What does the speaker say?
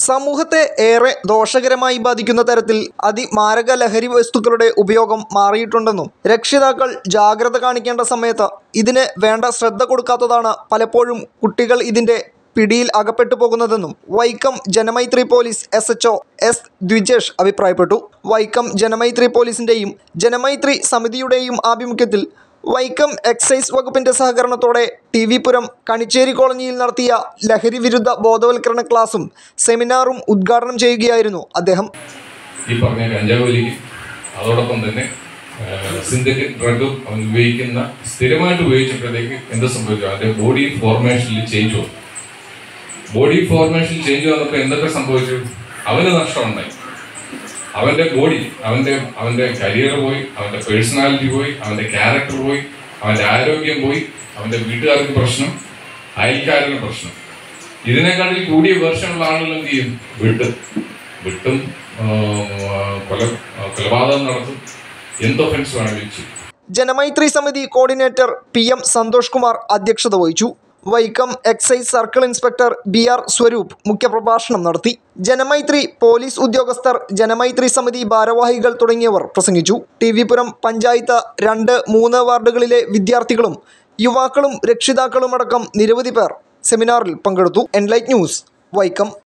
സമൂഹത്തെ ഏറെ ദോഷകരമായി ബാധിക്കുന്ന തരത്തിൽ അതിമാരക ലഹരി വസ്തുക്കളുടെ ഉപയോഗം മാറിയിട്ടുണ്ടെന്നും രക്ഷിതാക്കൾ ജാഗ്രത കാണിക്കേണ്ട സമയത്ത് ഇതിന് വേണ്ട ശ്രദ്ധ കൊടുക്കാത്തതാണ് പലപ്പോഴും കുട്ടികൾ ഇതിന്റെ പിടിയിൽ അകപ്പെട്ടു പോകുന്നതെന്നും Vaikom Janamaithri police S H S Dwijesh അഭിപ്രായപ്പെട്ടു വൈക്കം ജനമൈത്രി പോലീസിന്റെയും ജനമൈത്രി സമിതിയുടെയും ആഭിമുഖ്യത്തിൽ വൈക്കം എക്സൈസ് വകുപ്പിന്റെ സഹകരണത്തോടെ ടി വി പുരം കണിച്ചേരി കോളനിയിൽ നടത്തിയ ലഹരി വിരുദ്ധ ബോധവൽക്കരണ ക്ലാസും സെമിനാറും ഉദ്ഘാടനം ചെയ്യുകയായിരുന്നു അദ്ദേഹം ഈ പറഞ്ഞ കഞ്ചാവലിക്ക് അതോടൊപ്പം തന്നെ സിന്തറ്റിക് ഡ്രഗും അവൻ ഉപയോഗിക്കുന്ന സ്ഥിരമായിട്ട് ഉപയോഗിച്ചപ്പോഴത്തേക്ക് എന്ത് സംഭവിച്ചു അവന്റെ ബോഡി ഫോർമേഷനിൽ ചേഞ്ച് വന്നു ബോഡി ഫോർമേഷനിൽ ചേഞ്ച് വന്നപ്പോൾ എന്തൊക്കെ സംഭവിച്ചു അവന് നഷ്ടമുണ്ടായി അവന്റെ ബോഡി അവന്റെ അവന്റെ കരിയർ പോയി അവന്റെ പേഴ്സണാലിറ്റി പോയി അവന്റെ ക്യാരക്ടർ പോയി അവന്റെ ആരോഗ്യം പോയി അവന്റെ വീട്ടുകാർക്ക് പ്രശ്നം അയൽക്കാരന് പ്രശ്നം ഇതിനെക്കാട്ടിൽ കൂടിയ വേർഷനുള്ള ആളുകൾ എന്ത് ചെയ്യും വിട്ടും വിട്ടും ആ, കൊല കൊലപാതകം നടത്തും എന്ത് ഒഫൻസ് വേണമെങ്കിലും ചെയ്യും ജനമൈത്രി സമിതി coordinator P M Santhosh Kumar അധ്യക്ഷത വഹിച്ചു Vaikom excise circle inspector B R Swaroop മുഖ്യപ്രഭാഷണം നടത്തി ജനമൈത്രി പോലീസ് ഉദ്യോഗസ്ഥർ ജനമൈത്രി സമിതി ഭാരവാഹികൾ തുടങ്ങിയവർ പ്രസംഗിച്ചു ടി വി പുരം പഞ്ചായത്ത് രണ്ട് മൂന്ന് വാർഡുകളിലെ വിദ്യാർത്ഥികളും യുവാക്കളും രക്ഷിതാക്കളുമടക്കം നിരവധി പേർ സെമിനാറിൽ പങ്കെടുത്തു എൻലൈറ്റ് ന്യൂസ് വൈക്കം